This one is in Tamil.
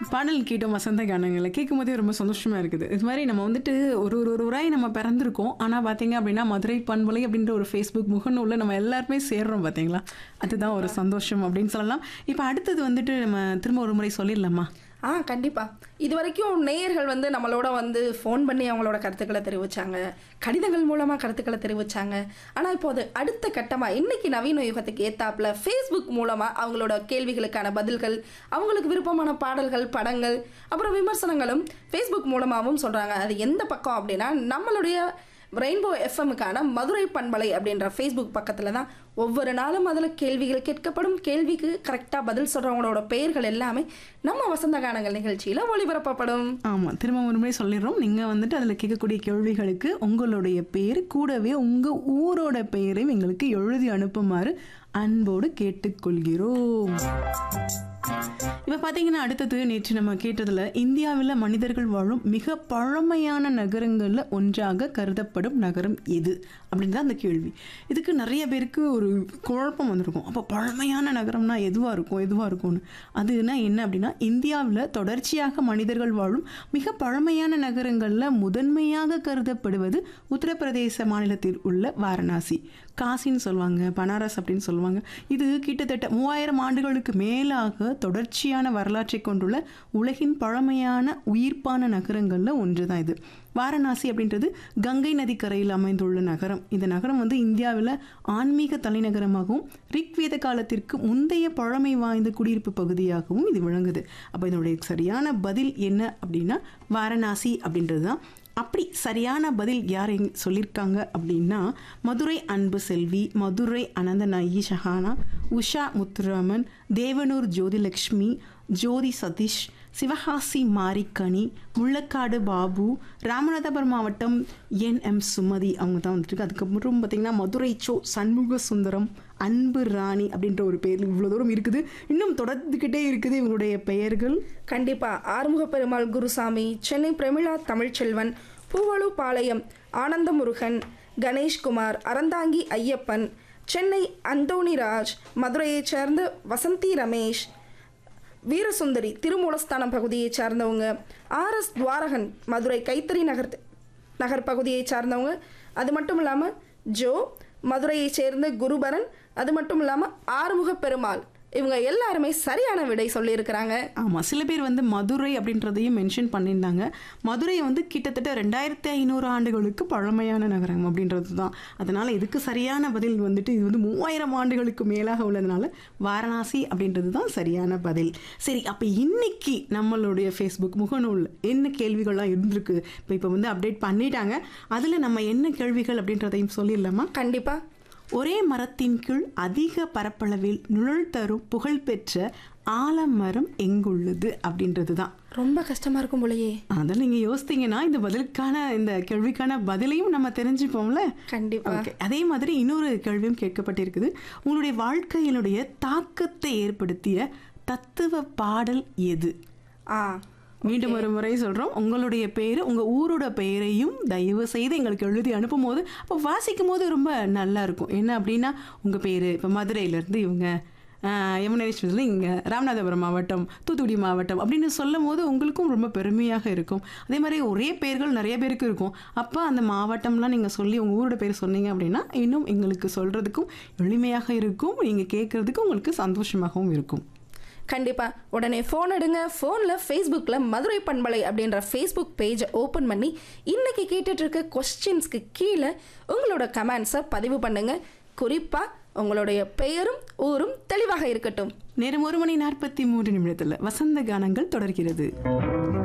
பாடல் கேட்டோம் வசந்த கானங்களை கேட்கும் போதே ரொம்ப சந்தோஷமா இருக்குது இது மாதிரி நம்ம வந்துட்டு ஒரு ஒரு ஒரு உராய் நம்ம பிறந்திருக்கோம் ஆனால் பார்த்தீங்க அப்படின்னா மதுரை பண்பலை அப்படின்ற ஒரு ஃபேஸ்புக் முகநூலில் நம்ம எல்லாருமே சேர்றோம் பார்த்தீங்களா அதுதான் ஒரு சந்தோஷம் அப்படின்னு சொல்லலாம் இப்போ அடுத்தது வந்துட்டு நம்ம திரும்ப ஒரு முறை சொல்லிடலாமா ஆ கண்டிப்பா இது வரைக்கும் நேயர்கள் வந்து நம்மளோட வந்து ஃபோன் பண்ணி அவங்களோட கருத்துக்களை தெரிவிச்சாங்க கடிதங்கள் மூலமா கருத்துக்களை தெரிவிச்சாங்க ஆனா இப்போ அது அடுத்த கட்டமா இன்னைக்கு நவீன யுகத்துக்கு ஏத்தாப்புல ஃபேஸ்புக் மூலமா அவங்களோட கேள்விகளுக்கான பதில்கள் அவங்களுக்கு விருப்பமான பாடல்கள் படங்கள் அப்புறம் விமர்சனங்களும் ஃபேஸ்புக் மூலமாகவும் சொல்றாங்க அது எந்த பக்கம் அப்படின்னா நம்மளுடைய ரெயின்போ எஃப்எம்முக்கான மதுரை பண்பலை அப்படின்ற ஃபேஸ்புக் பக்கத்தில் தான் ஒவ்வொரு நாளும் அதில் கேள்விகள் கேட்கப்படும் கேள்விக்கு கரெக்டாக பதில் சொல்கிறவங்களோட பெயர்கள் எல்லாமே நம்ம வசந்த கானங்கள் நிகழ்ச்சியில் ஒளிபரப்பப்படும் ஆமாம் திரும்ப ஒரு முறை சொல்லிடுறோம் நீங்கள் வந்துட்டு அதில் கேட்கக்கூடிய கேள்விகளுக்கு உங்களுடைய பேர் கூடவே உங்கள் ஊரோட பெயரையும் எங்களுக்கு எழுதி அனுப்புமாறு அன்போடு கேட்டுக்கொள்கிறோம் இப்போ பார்த்தீங்கன்னா அடுத்தது நேற்று நம்ம கேட்டதில் இந்தியாவில் மனிதர்கள் வாழும் மிக பழமையான நகரங்களில் ஒன்றாக கருதப்படும் நகரம் எது அப்படின்னு தான் அந்த கேள்வி இதுக்கு நிறைய பேருக்கு ஒரு குழப்பம் வந்திருக்கும் அப்போ பழமையான நகரம்னா எதுவாக இருக்கும் எதுவாக இருக்கும்னு அதுனா என்ன அப்படின்னா இந்தியாவில் தொடர்ச்சியாக மனிதர்கள் வாழும் மிக பழமையான நகரங்களில் முதன்மையாக கருதப்படுவது உத்தரப்பிரதேச மாநிலத்தில் உள்ள வாரணாசி காசின்னு சொல்லுவாங்க பனாரஸ் அப்படின்னு சொல்லுவாங்க இது கிட்டத்தட்ட மூவாயிரம் ஆண்டுகளுக்கு மேலாக தொடர்ச்சியான வரலாற்றை கொண்டுள்ள உலகின் பழமையான உயிர்ப்பான நகரங்களில் ஒன்று தான் இது வாரணாசி அப்படின்றது கங்கை நதிக்கரையில் அமைந்துள்ள நகரம் இந்த நகரம் வந்து இந்தியாவில் ஆன்மீக தலைநகரமாகவும் ரிக்வேத காலத்திற்கு முந்தைய பழமை வாய்ந்த குடியிருப்பு பகுதியாகவும் இது விளங்குது அப்போ இதனுடைய சரியான பதில் என்ன அப்படின்னா வாரணாசி அப்படின்றது தான் அப்படி சரியான பதில் யார் எங் சொல்லியிருக்காங்க அப்படின்னா மதுரை அன்பு செல்வி மதுரை அனந்தநாயகி ஷஹானா உஷா முத்துராமன் தேவனூர் ஜோதிலக்ஷ்மி ஜோதி சதீஷ் சிவகாசி மாரிக்கனி முள்ளக்காடு பாபு ராமநாதபுரம் மாவட்டம் என் எம் சுமதி அவங்க தான் வந்துட்டு அதுக்கப்புறம் பார்த்திங்கன்னா மதுரை சோ சண்முக சுந்தரம் அன்பு ராணி அப்படின்ற ஒரு பேர் இவ்வளோ தூரம் இருக்குது இன்னும் தொடர்ந்துக்கிட்டே இருக்குது இவங்களுடைய பெயர்கள் கண்டிப்பா ஆறுமுக பெருமாள் குருசாமி சென்னை பிரமிளா தமிழ்ச்செல்வன் பூவலு பாளையம் ஆனந்தமுருகன் கணேஷ்குமார் அறந்தாங்கி ஐயப்பன் சென்னை அந்தோணிராஜ் மதுரையைச் சேர்ந்த வசந்தி ரமேஷ் வீரசுந்தரி திருமூலஸ்தானம் பகுதியைச் சார்ந்தவங்க ஆர்எஸ் துவாரகன் மதுரை கைத்தறி நகர் நகர் பகுதியைச் சார்ந்தவங்க அது மட்டும் இல்லாமல் ஜோ மதுரையைச் சேர்ந்த குருபரன் அது மட்டும் இல்லாமல் ஆறுமுக பெருமாள் இவங்க எல்லாருமே சரியான விடை சொல்லியிருக்கிறாங்க ஆமாம் சில பேர் வந்து மதுரை அப்படின்றதையும் மென்ஷன் பண்ணியிருந்தாங்க மதுரை வந்து கிட்டத்தட்ட ரெண்டாயிரத்தி ஐநூறு ஆண்டுகளுக்கு பழமையான நகரம் அப்படின்றது தான் அதனால் இதுக்கு சரியான பதில் வந்துட்டு இது வந்து மூவாயிரம் ஆண்டுகளுக்கு மேலாக உள்ளதுனால வாரணாசி அப்படின்றது தான் சரியான பதில் சரி அப்போ இன்னைக்கு நம்மளுடைய ஃபேஸ்புக் முகநூல் என்ன கேள்விகள்லாம் இருந்திருக்கு இப்போ இப்போ வந்து அப்டேட் பண்ணிட்டாங்க அதில் நம்ம என்ன கேள்விகள் அப்படின்றதையும் சொல்லிடலாமா கண்டிப்பா ஒரே மரத்தின் கீழ் அதிக பரப்பளவில் நிழல் தரும் புகழ்பெற்ற ஆலமரம் எங்குள்ளது அப்படின்றது தான் ரொம்ப கஷ்டமா இருக்கும் போலயே அதில் நீங்கள் யோசித்தீங்கன்னா இந்த பதிலுக்கான இந்த கேள்விக்கான பதிலையும் நம்ம தெரிஞ்சுப்போம்ல கண்டிப்பா ஓகே அதே மாதிரி இன்னொரு கேள்வியும் கேட்கப்பட்டிருக்குது உங்களுடைய வாழ்க்கையினுடைய தாக்கத்தை ஏற்படுத்திய தத்துவ பாடல் எது ஆ மீண்டும் ஒரு முறை சொல்கிறோம் உங்களுடைய பேர் உங்கள் ஊரோட பெயரையும் தயவு செய்து எங்களுக்கு எழுதி அனுப்பும் போது அப்போ வாசிக்கும் போது ரொம்ப நல்லா இருக்கும் என்ன அப்படின்னா உங்கள் பேர் இப்போ மதுரையிலேருந்து இவங்க யமுனேஸ்வரத்தில் இங்கே ராமநாதபுரம் மாவட்டம் தூத்துக்குடி மாவட்டம் அப்படின்னு சொல்லும் போது உங்களுக்கும் ரொம்ப பெருமையாக இருக்கும் அதே மாதிரி ஒரே பேர்கள் நிறைய பேருக்கு இருக்கும் அப்போ அந்த மாவட்டம்லாம் நீங்கள் சொல்லி உங்கள் ஊரோட பேர் சொன்னீங்க அப்படின்னா இன்னும் எங்களுக்கு சொல்கிறதுக்கும் எளிமையாக இருக்கும் நீங்கள் கேட்குறதுக்கும் உங்களுக்கு சந்தோஷமாகவும் இருக்கும் கண்டிப்பா உடனே ஃபோன் எடுங்க ஃபோனில் ஃபேஸ்புக்கில் மதுரை பண்பலை அப்படின்ற ஃபேஸ்புக் பேஜை ஓப்பன் பண்ணி இன்னைக்கு கேட்டுட்டு இருக்க கொஸ்டின்ஸ்க்கு கீழே உங்களோட கமெண்ட்ஸை பதிவு பண்ணுங்க குறிப்பா உங்களுடைய பெயரும் ஊரும் தெளிவாக இருக்கட்டும் நேரம் ஒரு மணி நாற்பத்தி மூன்று நிமிடத்தில் வசந்த கானங்கள் தொடர்கிறது